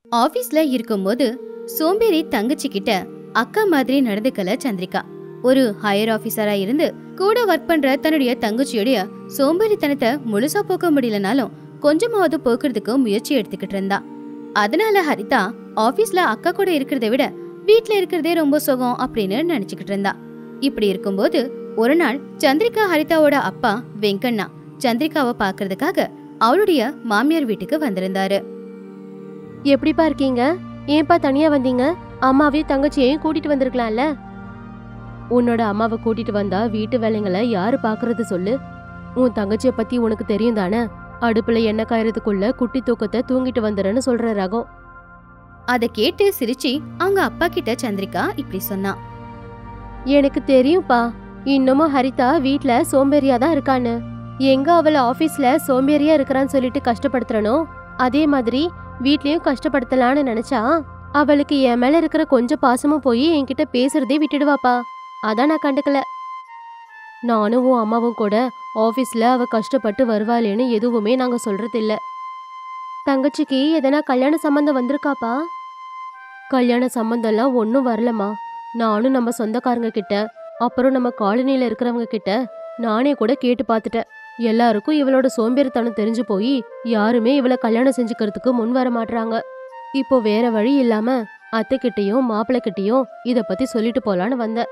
ஆபீஸ்ல இருக்கும்போது சோம்பேறி தங்கச்சி கிட்ட அக்கா மாதிரி நடந்துக்கல சந்திரிகா ஒரு ஹையர் ஆபீசரா இருந்து கூட ஒர்க் பண்ற தன்னுடைய தங்கச்சியுடைய சோம்பேறித்தனத்தை முழுசா போக்க முடியலனாலும் கொஞ்சமாவது போக்குறதுக்கு முயற்சி எடுத்துக்கிட்டு இருந்தா அதனால ஹரிதா ஆபீஸ்ல அக்கா கூட இருக்கிறதை விட வீட்ல இருக்கிறதே ரொம்ப சுகம் அப்படின்னு நினைச்சுக்கிட்டு இருந்தா இப்படி இருக்கும்போது ஒரு நாள் சந்திரிகா ஹரிதாவோட அப்பா வெங்கண்ணா சந்திரிகாவை பாக்குறதுக்காக அவளுடைய மாமியார் வீட்டுக்கு வந்திருந்தாரு எப்படிப்பா இருக்கீங்க ஏன்பா தனியா வந்தீங்க அம்மாவையும் தங்கச்சியையும் கூட்டிட்டு வந்திருக்கலாம்ல உன்னோட அம்மாவை கூட்டிட்டு வந்தா வீட்டு வேலைங்களை யாரு பாக்குறது சொல்லு உன் தங்கச்சிய பத்தி உனக்கு தெரியும் தானே அடுப்புல எண்ணெய் காயறதுக்குள்ள குட்டி தூக்கத்தை தூங்கிட்டு வந்துறேன்னு சொல்ற ரகம் அத கேட்டு சிரிச்சு அவங்க அப்பா கிட்ட சந்திரிகா இப்படி சொன்னா எனக்கு தெரியும்ப்பா இன்னமும் ஹரிதா வீட்ல சோம்பேறியா தான் இருக்கான்னு எங்க அவளை ஆபீஸ்ல சோம்பேறியா இருக்கிறான்னு சொல்லிட்டு கஷ்டப்படுத்துறனோ அதே மாதிரி வீட்லயும் கஷ்டப்படுத்தலான்னு நினைச்சா அவளுக்கு என் மேல இருக்கிற கொஞ்சம் பாசமும் போய் என்கிட்ட பேசுறதே விட்டுடுவாப்பா அதான் நான் கண்டுக்கல நானும் உன் அம்மாவும் கூட ஆபீஸ்ல அவ கஷ்டப்பட்டு வருவாளேன்னு எதுவுமே நாங்க சொல்றது இல்ல தங்கச்சிக்கு எதனா கல்யாண சம்பந்தம் வந்திருக்காப்பா கல்யாண சம்பந்தம்லாம் ஒன்றும் வரலம்மா நானும் நம்ம சொந்தக்காரங்க கிட்ட அப்புறம் நம்ம காலனில இருக்கிறவங்க கிட்ட நானே கூட கேட்டு பார்த்துட்டேன் எல்லாருக்கும் இவளோட சோம்பேறித்தனம் தெரிஞ்சு போய் யாருமே இவளை கல்யாணம் செஞ்சுக்கிறதுக்கு முன் வர மாட்றாங்க இப்போ வேற வழி இல்லாம அத்தைக்கிட்டயும் மாப்பிள்ளைகிட்டயும் இத பத்தி சொல்லிட்டு போலான்னு வந்தேன்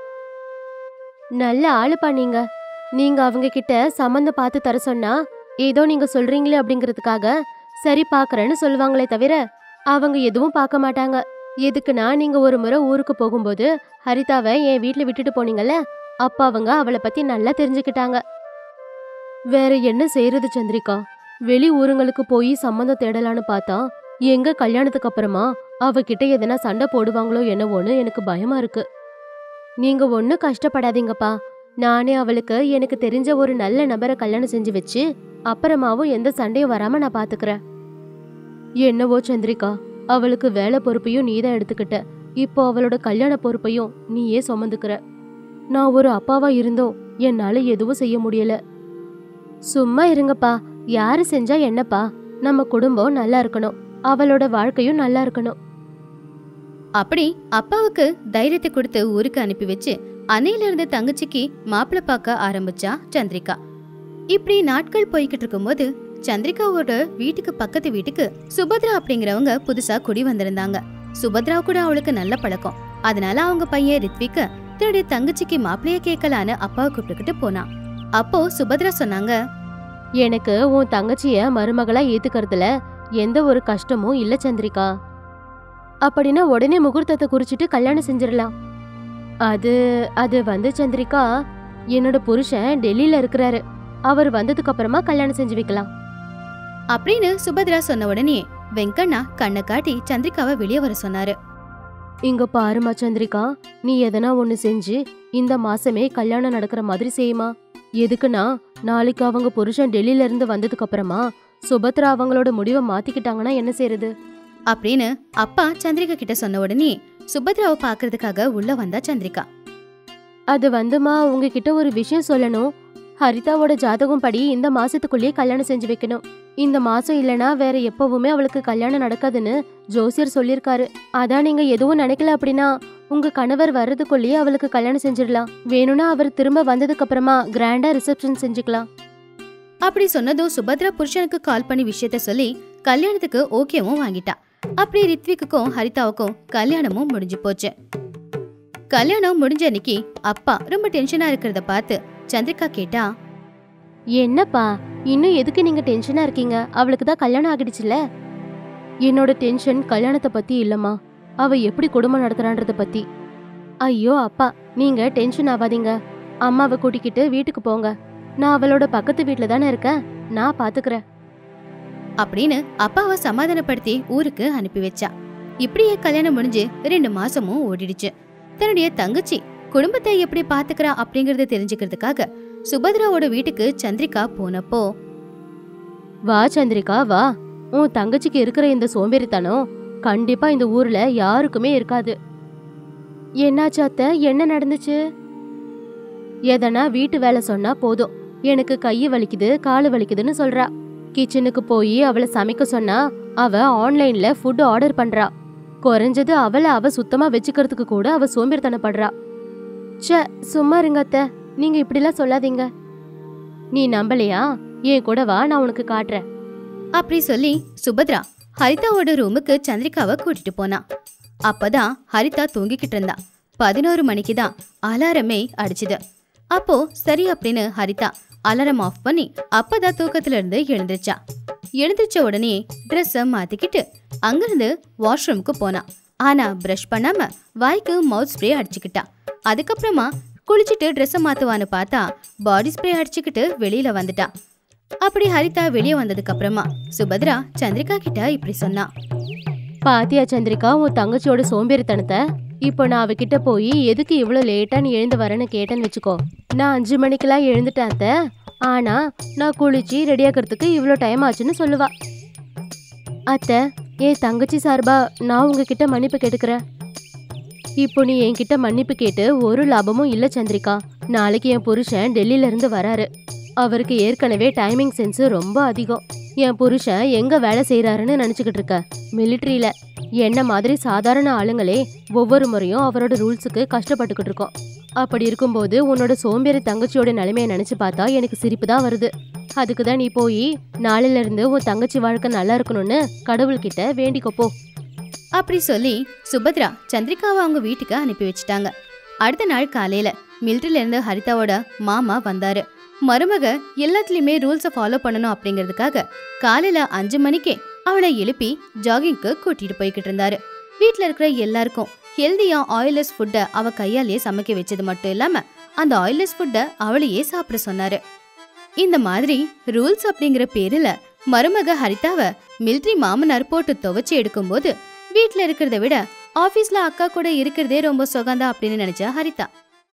நல்ல ஆளுப்பா நீங்க நீங்க அவங்க கிட்ட சம்மந்தம் பார்த்து தர சொன்னா ஏதோ நீங்க சொல்றீங்களே அப்படிங்கிறதுக்காக சரி பாக்குறேன்னு சொல்லுவாங்களே தவிர அவங்க எதுவும் பார்க்க மாட்டாங்க எதுக்குன்னா நீங்க ஒரு முறை ஊருக்கு போகும்போது ஹரிதாவை என் வீட்ல விட்டுட்டு போனீங்கல்ல அப்ப அவங்க அவளை பத்தி நல்லா தெரிஞ்சுக்கிட்டாங்க வேற என்ன செய்யறது சந்திரிகா வெளி ஊருங்களுக்கு போய் சம்மந்தம் தேடலான்னு பார்த்தா எங்க கல்யாணத்துக்கு அப்புறமா அவகிட்ட எதனா சண்டை போடுவாங்களோ என்னவோன்னு எனக்கு பயமா இருக்கு நீங்க ஒன்னும் கஷ்டப்படாதீங்கப்பா நானே அவளுக்கு எனக்கு தெரிஞ்ச ஒரு நல்ல நபரை கல்யாணம் செஞ்சு வச்சு அப்புறமாவும் எந்த சண்டையும் வராம நான் பாத்துக்கிறேன் என்னவோ சந்திரிகா அவளுக்கு வேலை பொறுப்பையும் நீதான் எடுத்துக்கிட்ட இப்போ அவளோட கல்யாண பொறுப்பையும் நீயே சுமந்துக்கிற நான் ஒரு அப்பாவா இருந்தோம் என்னால எதுவும் செய்ய முடியல சும்மா இருங்கப்பா யாரு செஞ்சா என்னப்பா நம்ம குடும்பம் நல்லா இருக்கணும் அவளோட வாழ்க்கையும் நல்லா இருக்கணும் அப்படி அப்பாவுக்கு தைரியத்தை கொடுத்து ஊருக்கு அனுப்பி வச்சு அன்னையில இருந்து தங்கச்சிக்கு மாப்பிள்ளை பார்க்க ஆரம்பிச்சா சந்திரிகா இப்படி நாட்கள் போய்கிட்டு இருக்கும்போது சந்திரிகாவோட வீட்டுக்கு பக்கத்து வீட்டுக்கு சுபத்ரா அப்படிங்கிறவங்க புதுசா குடி வந்திருந்தாங்க சுபத்ரா கூட அவளுக்கு நல்ல பழக்கம் அதனால அவங்க பையன் ரித்விக்க தன்னுடைய தங்கச்சிக்கு மாப்பிள்ளைய கேட்கலான்னு அப்பாவை கூப்பிட்டுக்கிட்டு போனான் அப்போ சுபத்ரா சொன்னாங்க எனக்கு உன் தங்கச்சிய மருமகளா ஏத்துக்கறதுல எந்த ஒரு கஷ்டமும் இல்ல சந்திரிகா அப்படின்னா உடனே முகூர்த்தத்தை குறிச்சிட்டு கல்யாணம் செஞ்சிடலாம் அது அது வந்து சந்திரிகா என்னோட புருஷன் டெல்லியில இருக்கிறாரு அவர் வந்ததுக்கு அப்புறமா கல்யாணம் செஞ்சு வைக்கலாம் அப்படின்னு சுபத்ரா சொன்ன உடனே வெங்கண்ணா கண்ணை காட்டி சந்திரிகாவை வெளியே வர சொன்னாரு இங்க பாருமா சந்திரிகா நீ எதனா ஒண்ணு செஞ்சு இந்த மாசமே கல்யாணம் நடக்கிற மாதிரி செய்யுமா எதுக்குன்னா நாளைக்கு அவங்க புருஷன் டெல்லியில இருந்து வந்ததுக்கு அப்புறமா சுபத்ரா அவங்களோட முடிவை மாத்திக்கிட்டாங்கன்னா என்ன செய்யறது அப்படின்னு அப்பா சந்திரிகா கிட்ட சொன்ன உடனே சுபத்ராவை பாக்குறதுக்காக உள்ள வந்தா சந்திரிகா அது வந்துமா உங்ககிட்ட ஒரு விஷயம் சொல்லணும் ஹரிதாவோட ஜாதகம் படி இந்த மாசத்துக்குள்ளேயே கல்யாணம் செஞ்சு வைக்கணும் இந்த மாசம் இல்லனா வேற எப்பவுமே அவளுக்கு கல்யாணம் நடக்காதுன்னு ஜோசியர் சொல்லிருக்காரு அதான் நீங்க எதுவும் நினைக்கல அப்படின்னா உங்க கணவர் வர்றதுக்குள்ளேயே அவளுக்கு கல்யாணம் செஞ்சிடலாம் வேணும்னா அவர் திரும்ப வந்ததுக்கு அப்புறமா கிராண்டா ரிசப்ஷன் செஞ்சுக்கலாம் அப்படி சொன்னதும் சுபத்ரா புருஷனுக்கு கால் பண்ணி விஷயத்த சொல்லி கல்யாணத்துக்கு ஓகேவும் வாங்கிட்டா அப்படி ரித்விக்குக்கும் ஹரிதாவுக்கும் கல்யாணமும் முடிஞ்சு போச்சு கல்யாணம் முடிஞ்ச அன்னைக்கு அப்பா ரொம்ப டென்ஷனா இருக்கிறத பார்த்து சந்திரிகா கேட்டா என்னப்பா இன்னும் எதுக்கு நீங்க டென்ஷனா இருக்கீங்க அவளுக்கு தான் கல்யாணம் ஆகிடுச்சுல என்னோட டென்ஷன் கல்யாணத்தை பத்தி இல்லம்மா அவ எப்படி குடும்பம் நடத்துறான்றத பத்தி ஐயோ அப்பா நீங்க டென்ஷன் ஆகாதீங்க அம்மாவை கூட்டிக்கிட்டு வீட்டுக்கு போங்க நான் அவளோட பக்கத்து வீட்ல தானே இருக்கேன் நான் பாத்துக்கிறேன் அப்படின்னு அப்பாவை சமாதானப்படுத்தி ஊருக்கு அனுப்பி வச்சா இப்படியே கல்யாணம் முடிஞ்சு ரெண்டு மாசமும் ஓடிடுச்சு தன்னுடைய தங்கச்சி குடும்பத்தை எப்படி பாத்துக்கிறா அப்படிங்கறத தெரிஞ்சுக்கிறதுக்காக சுபத்ராவோட வீட்டுக்கு சந்திரிகா போனப்போ வா சந்திரிகா வா உன் தங்கச்சிக்கு இருக்கிற இந்த சோம்பேறித்தனம் கண்டிப்பா இந்த ஊர்ல யாருக்குமே இருக்காது என்னாச்சு அத்தை என்ன நடந்துச்சு எதனா வீட்டு வேலை சொன்னா போதும் எனக்கு கை வலிக்குது காலு வலிக்குதுன்னு சொல்றா கிச்சனுக்கு போய் அவளை சமைக்க சொன்னா அவ ஆன்லைன்ல ஃபுட் ஆர்டர் பண்றா குறைஞ்சது அவளை அவ சுத்தமா வச்சுக்கிறதுக்கு கூட அவ சோம்பேறித்தனப்படுறா ச்சே சும்மா இருங்க அத்தை நீங்க இப்படிலாம் சொல்லாதீங்க நீ நம்பலையா என் கூட வா நான் உனக்கு காட்டுறேன் அப்படி சொல்லி சுபத்ரா ஹரிதாவோட ரூமுக்கு சந்திரிகாவை கூட்டிட்டு போனா அப்பதான் ஹரிதா தூங்கிக்கிட்டு இருந்தா பதினோரு மணிக்கு தான் அலாரமே அடிச்சுது அப்போ சரி அப்படின்னு ஹரிதா அலாரம் ஆஃப் பண்ணி அப்பதான் தூக்கத்துல இருந்து எழுந்திருச்சா எழுந்திருச்ச உடனே ட்ரெஸ்ஸை மாத்திக்கிட்டு அங்கிருந்து வாஷ்ரூம்க்கு போனா ஆனா பிரஷ் பண்ணாம வாய்க்கு மவுத் ஸ்ப்ரே அடிச்சுக்கிட்டா அதுக்கப்புறமா குளிச்சுட்டு ட்ரெஸ்ஸை மாத்துவான்னு பார்த்தா பாடி ஸ்ப்ரே அடிச்சுக்கிட்டு வெளியில வந்துட்டா அப்படி ஹரிதா வெளியே வந்ததுக்கு அப்புறமா சுபத்ரா சந்திரிகா கிட்ட இப்படி சொன்னா பாத்தியா சந்திரிகா உன் தங்கச்சியோட சோம்பேறித்தனத்தை இப்போ நான் அவகிட்ட போய் எதுக்கு இவ்வளோ லேட்டா நீ எழுந்து வரேன்னு கேட்டேன்னு வச்சுக்கோ நான் அஞ்சு மணிக்கெல்லாம் எழுந்துட்டேன் அத்தை ஆனா நான் குளிச்சு ரெடியாகிறதுக்கு இவ்வளோ டைம் ஆச்சுன்னு சொல்லுவா அத்தை ஏன் தங்கச்சி சார்பா நான் உங்ககிட்ட மன்னிப்பு கேட்டுக்கிறேன் இப்போ நீ என்கிட்ட மன்னிப்பு கேட்டு ஒரு லாபமும் இல்ல சந்திரிகா நாளைக்கு என் புருஷன் டெல்லியில இருந்து வராரு அவருக்கு ஏற்கனவே டைமிங் சென்ஸ் ரொம்ப அதிகம் என் புருஷன் எங்க வேலை செய்யறாருன்னு நினைச்சுக்கிட்டு இருக்க மிலிட்ரியில என்ன மாதிரி சாதாரண ஆளுங்களே ஒவ்வொரு முறையும் அவரோட ரூல்ஸுக்கு கஷ்டப்பட்டுக்கிட்டு இருக்கோம் அப்படி இருக்கும்போது உன்னோட சோம்பேறி தங்கச்சியோட நிலைமையை நினைச்சு பார்த்தா எனக்கு சிரிப்பு தான் வருது அதுக்கு தான் நீ போய் நாளையில இருந்து உன் தங்கச்சி வாழ்க்கை நல்லா இருக்கணும்னு கடவுள்கிட்ட வேண்டிக்கோ போ அப்படி சொல்லி சுபத்ரா சந்திரிகாவை அவங்க வீட்டுக்கு அனுப்பி வச்சுட்டாங்க அடுத்த நாள் காலையில மிலிட்டரியில இருந்து ஹரிதாவோட மாமா வந்தாரு மருமக எல்லாத்துலயுமே ரூல்ஸை ஃபாலோ பண்ணணும் அப்படிங்கிறதுக்காக காலையில அஞ்சு மணிக்கே அவளை எழுப்பி ஜாகிங்க்கு கூட்டிட்டு போய்கிட்டு இருந்தாரு வீட்ல இருக்கிற எல்லாருக்கும் ஹெல்தியா ஆயிலஸ் ஃபுட்டை அவ கையாலேயே சமைக்க வச்சது மட்டும் இல்லாம அந்த ஆயிலஸ் ஃபுட்டை அவளையே சாப்பிட சொன்னாரு இந்த மாதிரி ரூல்ஸ் அப்படிங்கிற பேருல மருமக ஹரிதாவை மிலிட்ரி மாமனார் போட்டு துவைச்சு எடுக்கும்போது வீட்ல இருக்கிறத விட ஆபீஸ்ல அக்கா கூட இருக்கிறதே ரொம்ப சுகந்தா அப்படின்னு நினைச்சா ஹரிதா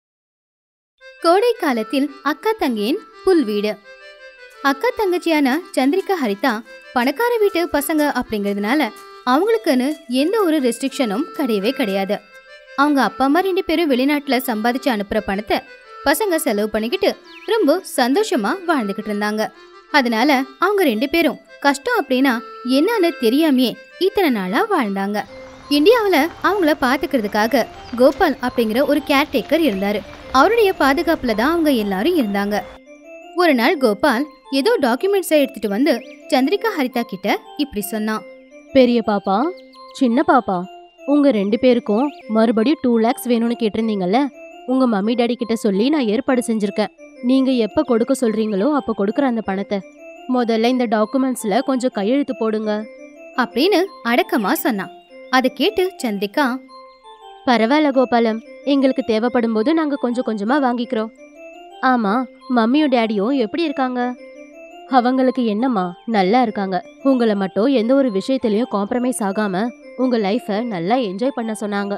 கோடை காலத்தில் அக்கா தங்கையின் புல் வீடு அக்கா தங்கச்சியான சந்திரிகா ஹரிதா பணக்கார வீட்டு பசங்க அப்படிங்கிறதுனால அவங்களுக்குன்னு எந்த ஒரு ரெஸ்ட்ரிக்ஷனும் கிடையவே கிடையாது அவங்க அப்பா அம்மா ரெண்டு பேரும் வெளிநாட்டுல சம்பாதிச்சு அனுப்புற பணத்தை பசங்க செலவு பண்ணிக்கிட்டு ரொம்ப சந்தோஷமா வாழ்ந்துகிட்டு இருந்தாங்க அதனால அவங்க ரெண்டு பேரும் கஷ்டம் அப்படின்னா என்னன்னு தெரியாமையே இத்தனை நாளா வாழ்ந்தாங்க இந்தியாவுல அவங்கள பாத்துக்கிறதுக்காக கோபால் அப்படிங்கிற ஒரு கேர்டேக்கர் இருந்தாரு அவருடைய பாதுகாப்புல தான் அவங்க எல்லாரும் இருந்தாங்க ஒரு நாள் கோபால் ஏதோ டாக்குமெண்ட்ஸை எடுத்துட்டு வந்து சந்திரிகா ஹரிதா கிட்ட இப்படி சொன்னான் பெரிய பாப்பா சின்ன பாப்பா உங்க ரெண்டு பேருக்கும் மறுபடியும் டூ லேக்ஸ் வேணும்னு கேட்டிருந்தீங்கல்ல உங்க மம்மி டாடி கிட்ட சொல்லி நான் ஏற்பாடு செஞ்சிருக்கேன் நீங்க எப்ப கொடுக்க சொல்றீங்களோ அப்ப கொடுக்குற அந்த பணத்தை முதல்ல இந்த டாக்குமெண்ட்ஸ்ல கொஞ்சம் கையெழுத்து போடுங்க அப்படின்னு அடக்கமா சொன்னான் அதை கேட்டு சந்திரிகா பரவாயில்ல கோபாலம் எங்களுக்கு தேவைப்படும் போது நாங்க கொஞ்சம் கொஞ்சமா வாங்கிக்கிறோம் ஆமா மம்மியும் டேடியும் எப்படி இருக்காங்க அவங்களுக்கு என்னம்மா நல்லா இருக்காங்க உங்களை மட்டும் எந்த ஒரு விஷயத்திலயும் காம்ப்ரமைஸ் ஆகாம உங்க லைஃபை நல்லா என்ஜாய் பண்ண சொன்னாங்க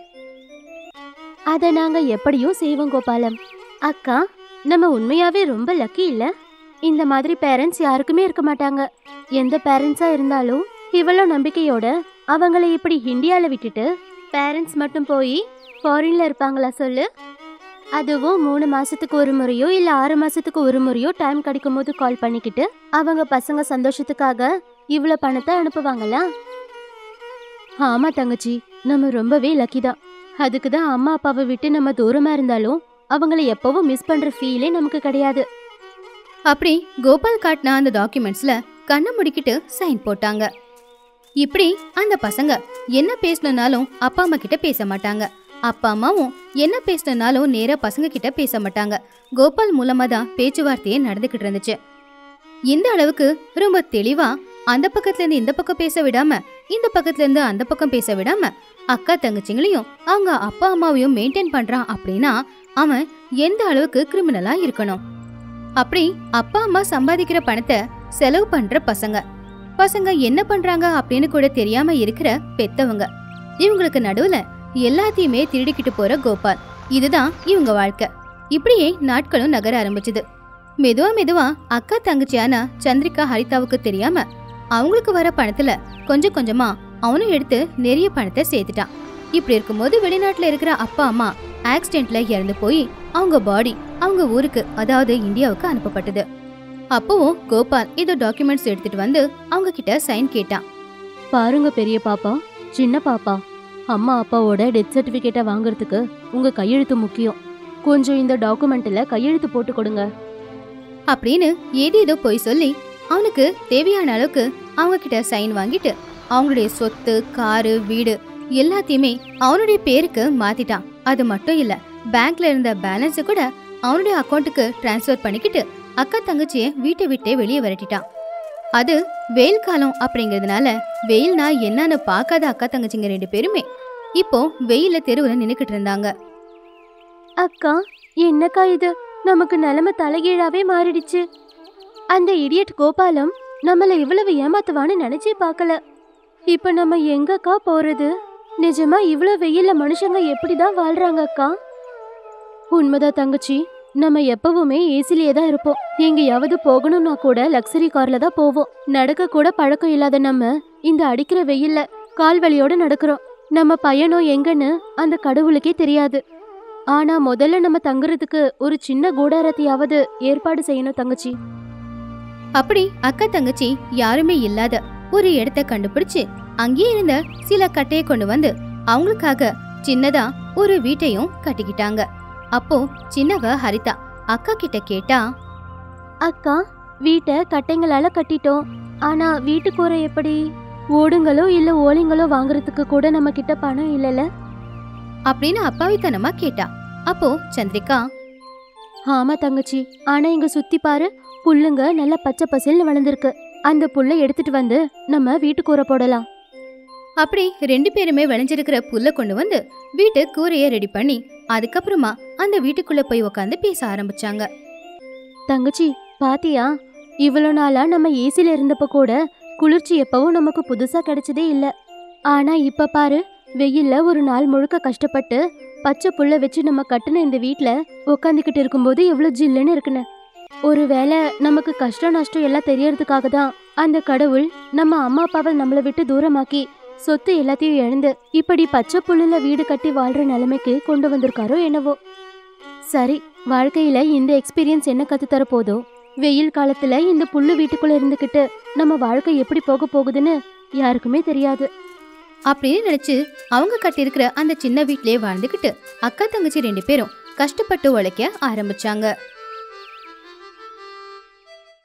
அத நாங்க எப்படியும் செய்வோம் கோபாலம் அக்கா நம்ம உண்மையாவே ரொம்ப லக்கி இல்ல இந்த மாதிரி பேரண்ட்ஸ் யாருக்குமே இருக்க மாட்டாங்க எந்த பேரண்ட்ஸா இருந்தாலும் இவ்வளோ நம்பிக்கையோட அவங்கள இப்படி இந்தியால விட்டுட்டு பேரண்ட்ஸ் மட்டும் போய் ஃபாரின்ல இருப்பாங்களா சொல்லு அதுவும் மூணு மாசத்துக்கு ஒரு முறையோ இல்ல ஆறு மாசத்துக்கு ஒரு முறையோ டைம் கிடைக்கும் போது கால் பண்ணிக்கிட்டு அவங்க பசங்க சந்தோஷத்துக்காக இவ்வளோ பணத்தை அனுப்புவாங்களா ஆமா தங்கச்சி நம்ம ரொம்பவே லக்கி தான் அதுக்கு தான் அம்மா அப்பாவை விட்டு நம்ம தூரமா இருந்தாலும் அவங்கள எப்பவும் மிஸ் பண்ற ஃபீலே நமக்கு கிடையாது அப்படி கோபால் காட்டின அந்த டாக்குமெண்ட்ஸ்ல கண்ணை முடிக்கிட்டு சைன் போட்டாங்க இப்படி அந்த பசங்க என்ன பேசணும்னாலும் அப்பா அம்மா கிட்ட பேச மாட்டாங்க அப்பா அம்மாவும் என்ன பேசணும்னாலும் நேரா பசங்க கிட்ட பேச மாட்டாங்க கோபால் மூலமா தான் பேச்சுவார்த்தையே நடந்துகிட்டு இருந்துச்சு இந்த அளவுக்கு ரொம்ப தெளிவா அந்த பக்கத்துல இருந்து இந்த பக்கம் பேச விடாம இந்த பக்கத்துல இருந்து அந்த பக்கம் பேச விடாம அக்கா தங்கச்சிங்களையும் அவங்க அப்பா அம்மாவையும் மெயின்டைன் பண்றான் அப்படின்னா அவன் எந்த அளவுக்கு கிரிமினலா இருக்கணும் அப்படி அப்பா அம்மா சம்பாதிக்கிற பணத்தை செலவு பண்ற பசங்க பசங்க என்ன பண்றாங்க அப்படின்னு கூட தெரியாம இருக்கிற பெத்தவங்க இவங்களுக்கு நடுவுல எல்லாத்தையுமே திருடிக்கிட்டு போற கோபால் இதுதான் இவங்க வாழ்க்கை இப்படியே நாட்களும் நகர ஆரம்பிச்சது மெதுவா மெதுவா அக்கா தங்கச்சியான சந்திரிகா ஹரிதாவுக்கு தெரியாம அவங்களுக்கு வர பணத்துல கொஞ்சம் கொஞ்சமா அவனும் எடுத்து நிறைய பணத்தை சேர்த்துட்டான் இப்படி இருக்கும்போது வெளிநாட்டுல இருக்கிற அப்பா அம்மா ஆக்சிடென்ட்ல இறந்து போய் அவங்க பாடி அவங்க ஊருக்கு அதாவது இந்தியாவுக்கு அனுப்பப்பட்டது அப்பவும் கோபால் இதோ டாக்குமெண்ட்ஸ் எடுத்துட்டு வந்து அவங்க கிட்ட சைன் கேட்டான் பாருங்க பெரிய பாப்பா சின்ன பாப்பா அம்மா அப்பாவோட டெத் சர்டிபிகேட்டை வாங்குறதுக்கு உங்க கையெழுத்து முக்கியம் கொஞ்சம் இந்த டாக்குமெண்ட்ல கையெழுத்து போட்டு கொடுங்க அப்படின்னு ஏதேதோ போய் சொல்லி அவனுக்கு தேவையான அளவுக்கு அவங்க கிட்ட சைன் வாங்கிட்டு அவங்களுடைய சொத்து காரு வீடு எல்லாத்தையுமே அவனுடைய பேருக்கு மாத்திட்டான் அது மட்டும் இல்ல பேங்க்ல இருந்த பேலன்ஸை கூட அவனுடைய அக்கௌண்ட்டுக்கு டிரான்ஸ்ஃபர் பண்ணிக்கிட்டு அக்கா தங்கச்சிய வீட்டை விட்டே வெளியே விரட்டிட்டான் அது வெயில் காலம் அப்படிங்கிறதுனால வெயில்னா என்னன்னு பார்க்காத அக்கா தங்கச்சிங்க ரெண்டு பேருமே இப்போ வெயில்ல தெருவுல நின்னுக்கிட்டு இருந்தாங்க அக்கா என்னக்கா இது நமக்கு நிலைமை தலைகீழாவே மாறிடுச்சு அந்த இடியட் கோபாலம் நம்மள இவ்வளவு ஏமாத்துவான்னு நினைச்சே பார்க்கல இப்ப நம்ம எங்கக்கா போறது நிஜமா இவ்வளவு வெயில்ல மனுஷங்க எப்படிதான் வாழ்றாங்க அக்கா உண்மைதான் தங்கச்சி நம்ம எப்பவுமே ஏசிலேயே தான் இருப்போம் எங்கேயாவது போகணும்னா கூட லக்ஸரி கார்ல தான் போவோம் நடக்க கூட பழக்கம் இல்லாத நம்ம இந்த அடிக்கிற வெயில்ல கால் வலியோட நடக்கிறோம் நம்ம பயணம் எங்கன்னு அந்த கடவுளுக்கே தெரியாது ஆனா முதல்ல நம்ம தங்குறதுக்கு ஒரு சின்ன கூடாரத்தையாவது ஏற்பாடு செய்யணும் தங்கச்சி அப்படி அக்கா தங்கச்சி யாருமே இல்லாத ஒரு இடத்த கண்டுபிடிச்சு அங்கேயே இருந்த சில கட்டைய கொண்டு வந்து அவங்களுக்காக சின்னதா ஒரு வீட்டையும் கட்டிக்கிட்டாங்க அப்போ சின்னவ ஹரிதா அக்கா கிட்ட கேட்டா அக்கா வீட்டை கட்டைங்களால கட்டிட்டோம் ஆனா வீட்டு கூரை எப்படி ஓடுங்களோ இல்ல ஓலிங்களோ வாங்குறதுக்கு கூட நம்ம கிட்ட பணம் இல்லல அப்படின்னு அப்பாவித்தனமா கேட்டா அப்போ சந்திரிகா ஆமா தங்கச்சி ஆனா இங்க சுத்தி பாரு புல்லுங்க நல்ல பச்சை பசேல்னு வளர்ந்துருக்கு அந்த புல்லை எடுத்துட்டு வந்து நம்ம வீட்டு கூரை போடலாம் அப்படி ரெண்டு பேருமே விளைஞ்சிருக்கிற புல்ல கொண்டு வந்து வீட்டு கூரைய ரெடி பண்ணி அதுக்கப்புறமா அந்த வீட்டுக்குள்ள போய் உக்காந்து பேச ஆரம்பிச்சாங்க தங்கச்சி பாத்தியா இவ்வளோ நாளா நம்ம ஏசில இருந்தப்ப கூட குளிர்ச்சி எப்பவும் நமக்கு புதுசா கிடைச்சதே இல்ல ஆனா இப்ப பாரு வெயில்ல ஒரு நாள் முழுக்க கஷ்டப்பட்டு பச்சை புல்ல வச்சு நம்ம கட்டுன இந்த வீட்ல உக்காந்துக்கிட்டு இருக்கும்போது எவ்வளவு ஜில்லுன்னு இருக்குன்னு ஒருவேளை நமக்கு கஷ்டம் நஷ்டம் எல்லாம் தெரியறதுக்காக தான் அந்த கடவுள் நம்ம அம்மா அப்பாவை நம்மளை விட்டு தூரமாக்கி சொத்து எல்லாத்தையும் இழந்து இப்படி பச்சை புல்லுல வீடு கட்டி வாழ்ற நிலைமைக்கு கொண்டு வந்திருக்காரோ என்னவோ சரி வாழ்க்கையில இந்த எக்ஸ்பீரியன்ஸ் என்ன கத்து தர போதோ வெயில் காலத்துல இந்த புல்லு வீட்டுக்குள்ள இருந்துகிட்டு நம்ம வாழ்க்கை எப்படி போக போகுதுன்னு யாருக்குமே தெரியாது அப்படின்னு நினைச்சு அவங்க கட்டியிருக்கிற அந்த சின்ன வீட்லயே வாழ்ந்துகிட்டு அக்கா தங்கச்சி ரெண்டு பேரும் கஷ்டப்பட்டு உழைக்க ஆரம்பிச்சாங்க